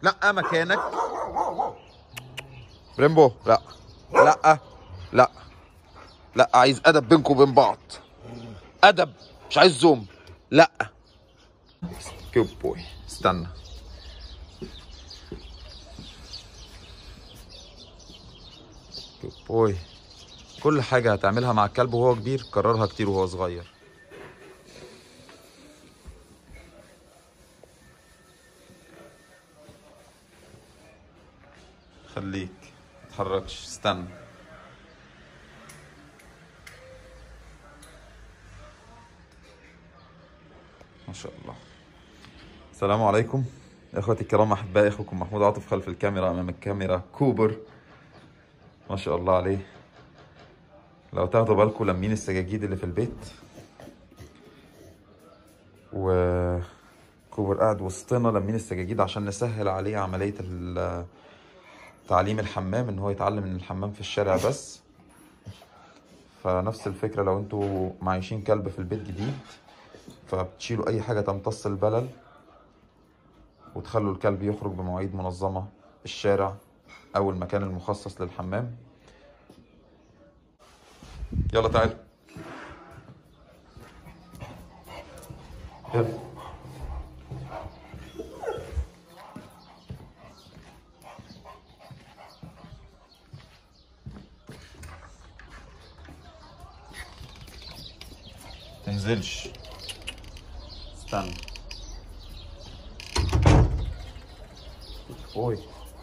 لا مكانك بريمبو لا لا لا لا عايز ادب بينكم وبين بعض ادب مش عايز زوم لا كيوب بوي استنى كيوب بوي كل حاجة هتعملها مع الكلب وهو كبير كررها كتير وهو صغير خليك متتحركش استنى ما شاء الله السلام عليكم اخوتي الكرام احبائي اخوكم محمود عاطف خلف الكاميرا امام الكاميرا كوبر ما شاء الله عليه لو تاخدوا بالكم لمين السجاجيد اللي في البيت و كوبر قاعد وسطنا لمين السجاجيد عشان نسهل عليه عملية ال- تعليم الحمام ان هو يتعلم ان الحمام في الشارع بس فنفس الفكرة لو انتوا معيشين كلب في البيت جديد فبتشيلوا اي حاجة تمتص البلل وتخلوا الكلب يخرج بمواعيد منظمة الشارع او المكان المخصص للحمام يلا تعال يلا تنزلش استنى اوي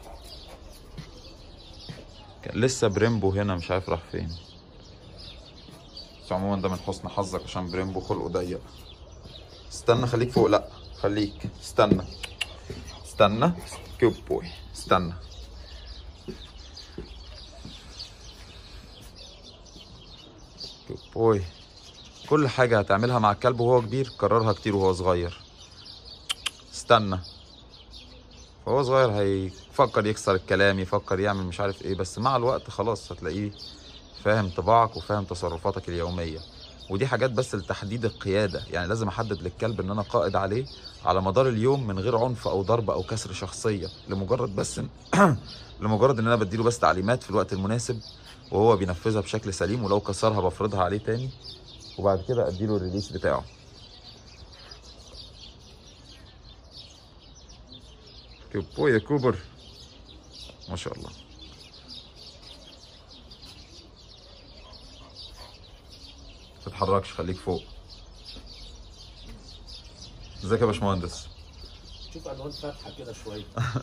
كان لسه بريمبو هنا مش عارف راح فين بس عموما ده من حسن حظك عشان بريمبو خلقه ضيق استنى خليك فوق لا خليك استنى استنى كيوب بوي استنى كيوب بوي كل حاجة هتعملها مع الكلب وهو كبير كررها كتير وهو صغير استنى وهو صغير هيفكر يكسر الكلام يفكر يعمل مش عارف ايه بس مع الوقت خلاص هتلاقيه فاهم طباعك وفاهم تصرفاتك اليومية ودي حاجات بس لتحديد القيادة يعني لازم أحدد للكلب إن أنا قائد عليه على مدار اليوم من غير عنف أو ضرب أو كسر شخصية لمجرد بس إن- لمجرد إن أنا بديله بس تعليمات في الوقت المناسب وهو بينفذها بشكل سليم ولو كسرها بفرضها عليه تاني وبعد كده أديله الريليس بتاعه كوبو يا كوبر ما شاء الله تتحركش خليك فوق ازيك يا باشمهندس شوف عنوان فاتحه كده شويه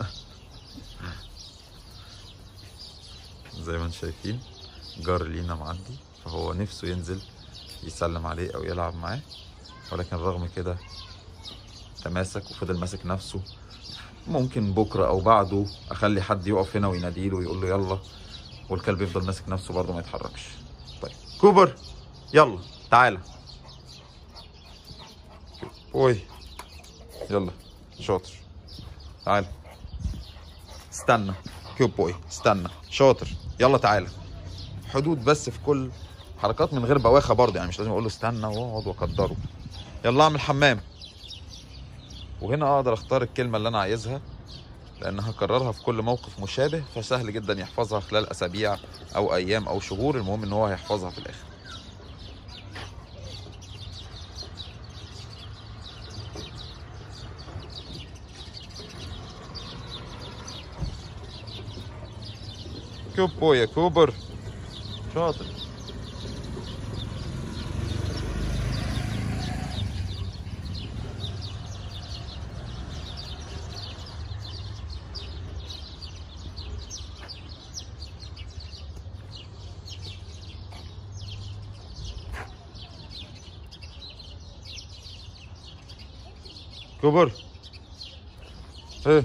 زي ما انتم شايفين جار لينا معدي فهو نفسه ينزل يسلم عليه او يلعب معاه ولكن رغم كده تماسك وفضل ماسك نفسه ممكن بكره او بعده اخلي حد يقف هنا ويناديله ويقول له يلا والكلب يفضل ماسك نفسه برضه ما يتحركش طيب كوبر يلا تعالى اوي يلا شاطر تعالى استنى كيوب بوي استنى شاطر يلا تعالى حدود بس في كل حركات من غير بواخه برضه يعني مش لازم اقول له استنى واقعد واقدره يلا اعمل حمام وهنا اقدر اختار الكلمه اللي انا عايزها لان هكررها في كل موقف مشابه فسهل جدا يحفظها خلال اسابيع او ايام او شهور المهم ان هو هيحفظها في الاخر كوبو يا كوبر شاطر كوبر ايه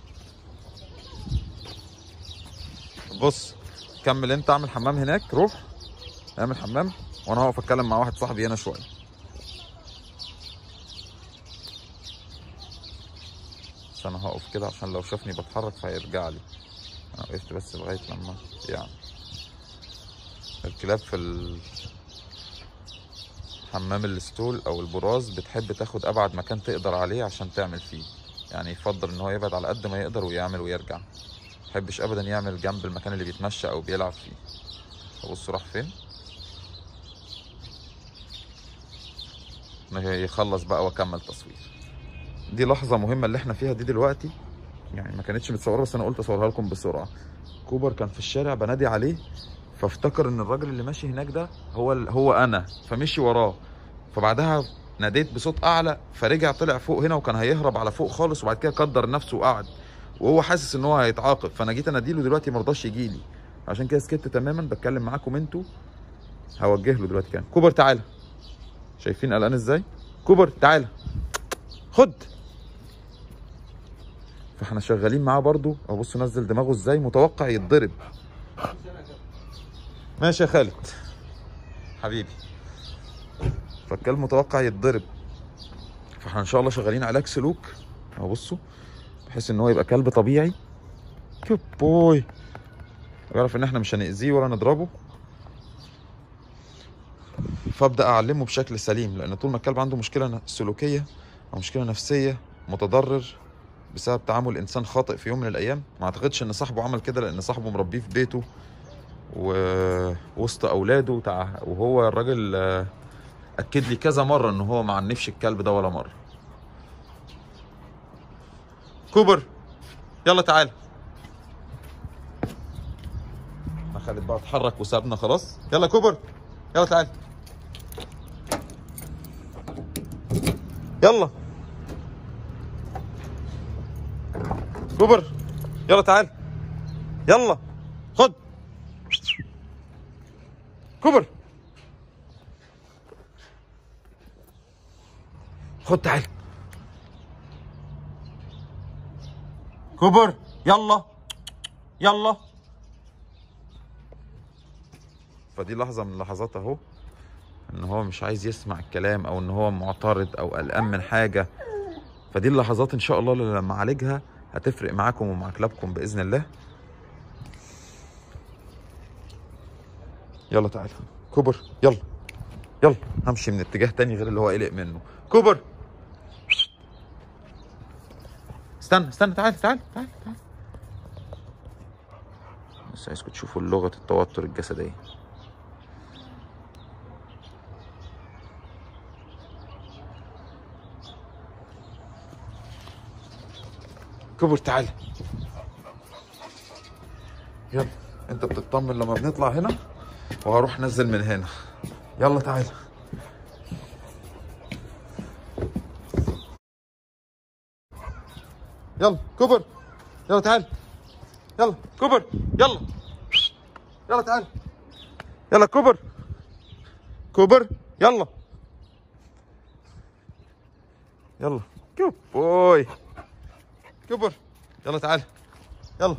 بص كمل انت اعمل حمام هناك روح اعمل حمام وانا هقف اتكلم مع واحد صاحبي هنا شويه بس انا هقف كده عشان لو شافني بتحرك فهيرجع لي انا وقفت بس لغايه لما يعني الكلاب في ال... حمام الستول او البراز بتحب تاخد ابعد مكان تقدر عليه عشان تعمل فيه يعني يفضل ان هو يبعد على قد ما يقدر ويعمل ويرجع محبش ابدا يعمل جنب المكان اللي بيتمشى او بيلعب فيه بصوا راح فين يخلص بقى واكمل تصوير دي لحظة مهمة اللي احنا فيها دي دلوقتي يعني ما كانتش متصورة بس انا قلت اصورها لكم بسرعة كوبر كان في الشارع بنادي عليه فافتكر ان الراجل اللي ماشي هناك ده هو هو انا فمشي وراه فبعدها ناديت بصوت اعلى فرجع طلع فوق هنا وكان هيهرب على فوق خالص وبعد كده قدر نفسه وقعد وهو حاسس ان هو هيتعاقب فانا جيت اناديله دلوقتي ما رضاش يجي لي عشان كده سكت تماما بتكلم معاكم انتوا هوجه له دلوقتي كان كوبر تعالى شايفين قلقان ازاي كوبر تعالى خد فاحنا شغالين معاه برضو اهو بصوا نزل دماغه ازاي متوقع يتضرب ماشي يا خالد حبيبي فالكلب متوقع يتضرب فاحنا ان شاء الله شغالين علاج سلوك اهو بصوا بحيث ان هو يبقى كلب طبيعي كيوب بوي ويعرف ان احنا مش هنأذيه ولا نضربه فابدا اعلمه بشكل سليم لان طول ما الكلب عنده مشكله سلوكيه او مشكله نفسيه متضرر بسبب تعامل انسان خاطئ في يوم من الايام ما اعتقدش ان صاحبه عمل كده لان صاحبه مربيه في بيته ووسط اولاده تع... وهو الراجل آه، اكد لي كذا مره ان هو ما عنفش الكلب ده ولا مره كوبر يلا تعال انا خالد بقى اتحرك وسابنا خلاص يلا كوبر يلا تعال يلا كوبر يلا تعال يلا خد كوبر خد تعال كوبر يلا يلا فدي لحظة من اللحظات اهو ان هو مش عايز يسمع الكلام او ان هو معترض او قلقان من حاجة فدي اللحظات ان شاء الله اللي لما اعالجها هتفرق معاكم ومع كلابكم باذن الله يلا تعالى كوبر يلا يلا همشي من اتجاه تاني غير اللي هو قلق منه كوبر استنى استنى تعال تعال تعال تعال بس عايزكم تشوفوا لغة التوتر الجسدية كبر تعال يلا انت بتطمن لما بنطلع هنا وهروح نزل من هنا يلا تعال يلا كبر يلا تعال يلا كبر يلا يلا تعال يلا كبر كبر يلا يلا كوب بوي كبر يلا تعال يلا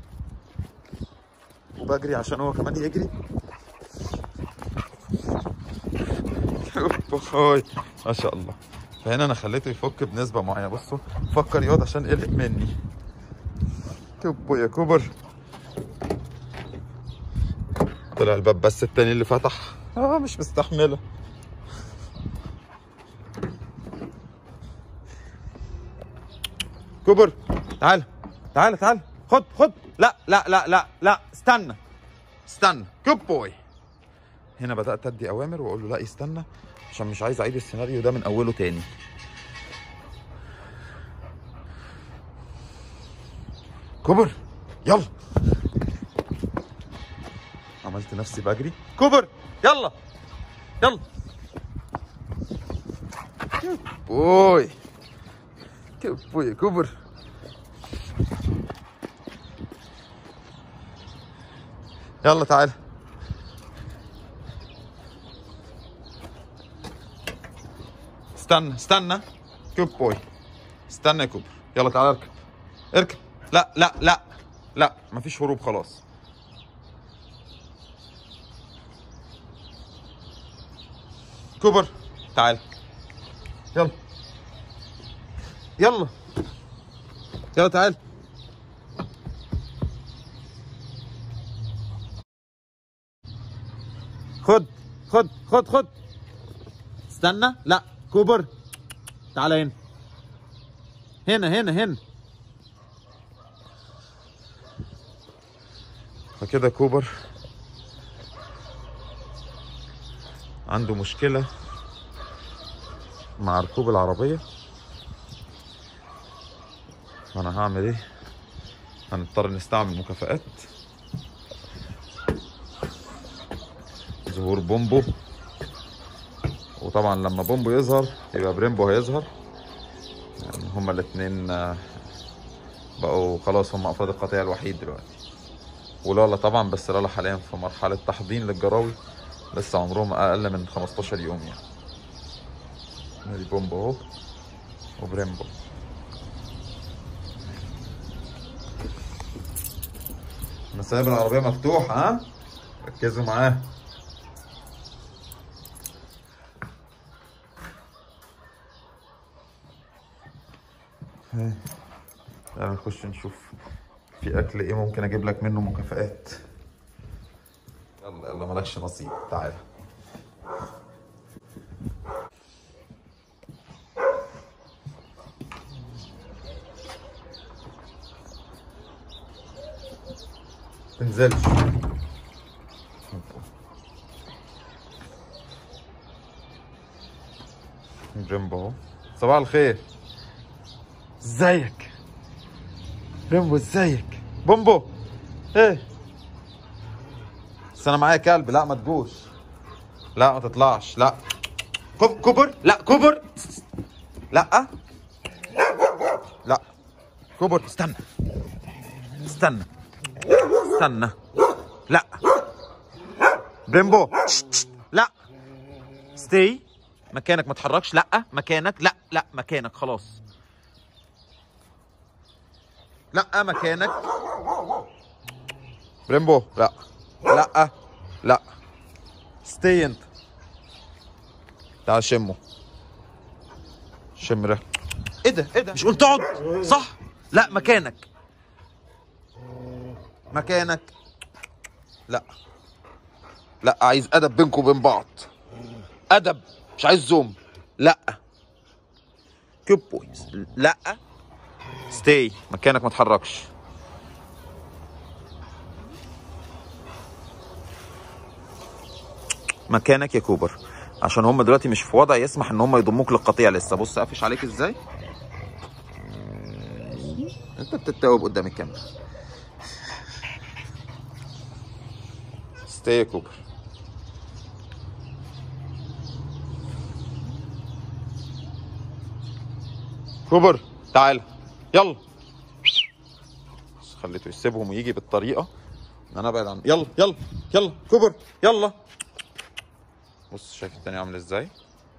وبجري عشان هو كمان يجري بوي ما شاء الله فهنا انا خليته يفك بنسبه معينه بصوا فكر يقعد عشان قلق مني كبو يا كبر طلع الباب بس التاني اللي فتح اه مش مستحمله كبر تعال تعال تعال خد خد لا لا لا لا لا استنى استنى جود بوي هنا بدات ادي اوامر واقول له لا استنى عشان مش عايز اعيد السيناريو ده من اوله تاني كبر يلا عملت نفسي بجري كبر يلا يلا بوي بوي كبر يلا تعال استنى استنى كوب بوي استنى يا كوبر يلا تعال اركب اركب لا لا لا لا مفيش هروب خلاص كوبر تعال يلا يلا يلا تعال خد خد خد خد استنى لا كوبر تعال هنا هنا هنا هنا فكده كوبر عنده مشكلة مع ركوب العربية فأنا هعمل إيه؟ هنضطر نستعمل مكافآت ظهور بومبو وطبعا لما بومبو يظهر يبقى بريمبو هيظهر يعني هما الاتنين آه، بقوا خلاص هما افراد القطيع الوحيد دلوقتي ولالا طبعا بس لالا حاليا في مرحلة تحضين للجراوي لسه عمرهم اقل من 15 يوم يعني ادي بومبو اهو وبريمبو انا سايب العربية مفتوحة ها ركزوا معاه هاي. تعالى نخش نشوف في اكل ايه ممكن اجيب لك منه مكافآت يلا يلا مالكش نصيب تعالى تنزلش جنبه اهو صباح الخير ازيك بومبو ازيك بومبو ايه بس انا معايا كلب لا ما تجوش لا ما تطلعش لا كب- كبر لا كبر لا لا كبر استنى استنى استنى لا بريمبو لا ستي مكانك ما تتحركش لا مكانك لا لا مكانك خلاص لا مكانك بريمبو لا لا لا ستي انت تعال شمه شم ريحته ايه ده ايه ده مش قلت اقعد صح لا مكانك مكانك لا لا عايز ادب بينكم وبين بعض ادب مش عايز زوم لا كيب بوينتس لا ستي مكانك ما تتحركش مكانك يا كوبر عشان هم دلوقتي مش في وضع يسمح ان هم يضموك للقطيع لسه بص قافش عليك ازاي انت بتتوب قدام الكاميرا ستي يا كوبر كوبر تعال يلا بس خليته يسيبهم ويجي بالطريقه ان انا ابعد عن يلا يلا يلا كوبر يلا بص شايف التاني عامل ازاي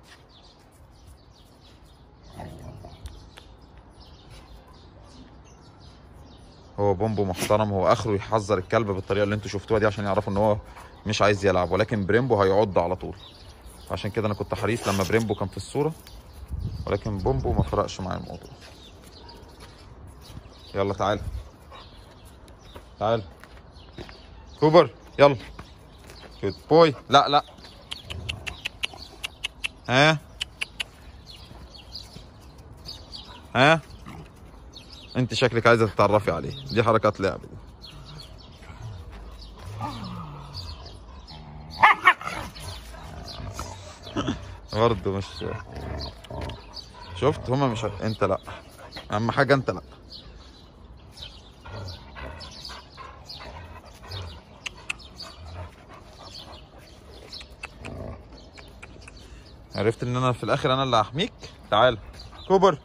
هو بومبو محترم هو اخره يحذر الكلب بالطريقه اللي انتوا شفتوها دي عشان يعرفوا ان هو مش عايز يلعب ولكن بريمبو هيعض على طول عشان كده انا كنت حريص لما بريمبو كان في الصوره ولكن بومبو ما فرقش معايا الموضوع يلا تعال تعال كوبر يلا جود بوي لا لا ها ها انت شكلك عايزه تتعرفي عليه دي حركات لعب دي برضه مش شفت هما مش انت لا اهم حاجه انت لا عرفت ان انا في الاخر انا اللي هحميك تعال كوبر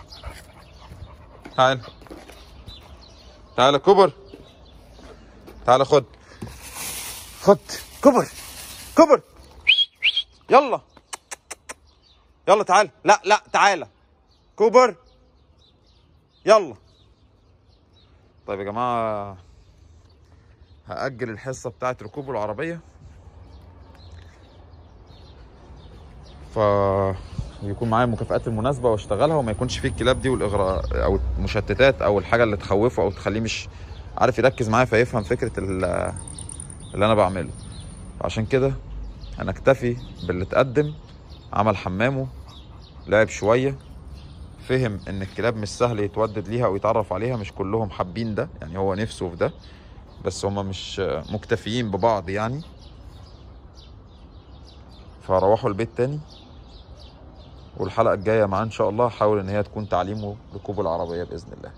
تعال تعال كوبر تعال خد خد كوبر كوبر يلا يلا تعال لا لا تعال كوبر يلا طيب يا جماعة هأجل الحصة بتاعت ركوب العربية ف يكون معايا المكافآت المناسبة واشتغلها وما يكونش فيه الكلاب دي والإغراء أو المشتتات أو الحاجة اللي تخوفه أو تخليه مش عارف يركز معايا فيفهم فكرة ال- اللي أنا بعمله عشان كده هنكتفي باللي اتقدم عمل حمامه لعب شوية فهم ان الكلاب مش سهل يتودد ليها او يتعرف عليها مش كلهم حابين ده يعني هو نفسه في ده بس هما مش مكتفيين ببعض يعني فروحوا البيت تاني والحلقة الجاية معاه إن شاء الله حاول إن هي تكون تعليمه ركوب العربية بإذن الله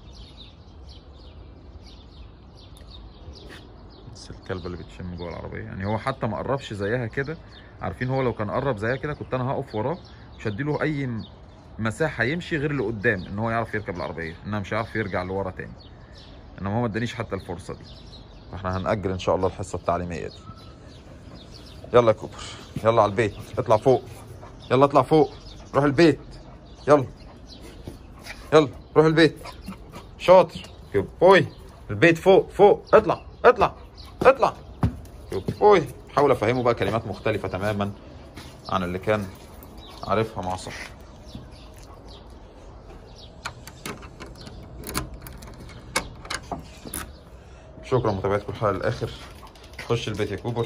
بس الكلبة اللي بتشم جوه العربية يعني هو حتى ما قربش زيها كده عارفين هو لو كان قرب زيها كده كنت أنا هقف وراه مش هديله أي م- مساحة يمشي غير لقدام إن هو يعرف يركب العربية إنها مش هيعرف يرجع لورا تاني إنما هو ما ادانيش حتى الفرصة دي فإحنا هنأجل إن شاء الله الحصة التعليمية دي يلا يا كوبر يلا على البيت اطلع فوق يلا اطلع فوق روح البيت يلا يلا روح البيت شاطر يو بوي البيت فوق فوق اطلع اطلع اطلع يو بوي حاول افهمه بقى كلمات مختلفة تماما عن اللي كان عارفها مع صاحبه شكرا متابعتكم الحلقة للآخر خش البيت يا كوبر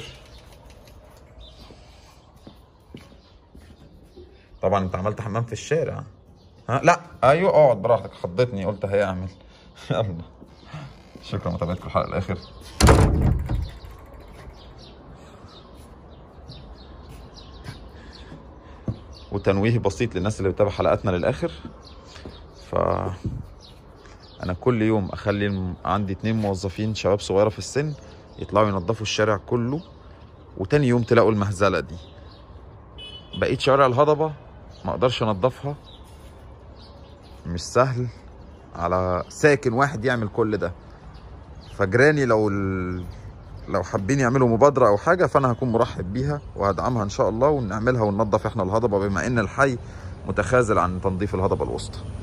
طبعا انت عملت حمام في الشارع ها لا ايوه اقعد براحتك خضتني قلت هيعمل يلا شكرا متابعتكم الحلقه الاخر وتنويه بسيط للناس اللي بتتابع حلقاتنا للاخر ف انا كل يوم اخلي الم- عندي اتنين موظفين شباب صغيره في السن يطلعوا ينظفوا الشارع كله وتاني يوم تلاقوا المهزله دي بقيت شوارع الهضبة ما اقدرش انضفها مش سهل على ساكن واحد يعمل كل ده فجراني لو ال... لو حابين يعملوا مبادرة أو حاجة فأنا هكون مرحب بيها وهدعمها إن شاء الله ونعملها وننظف إحنا الهضبة بما إن الحي متخاذل عن تنظيف الهضبة الوسطى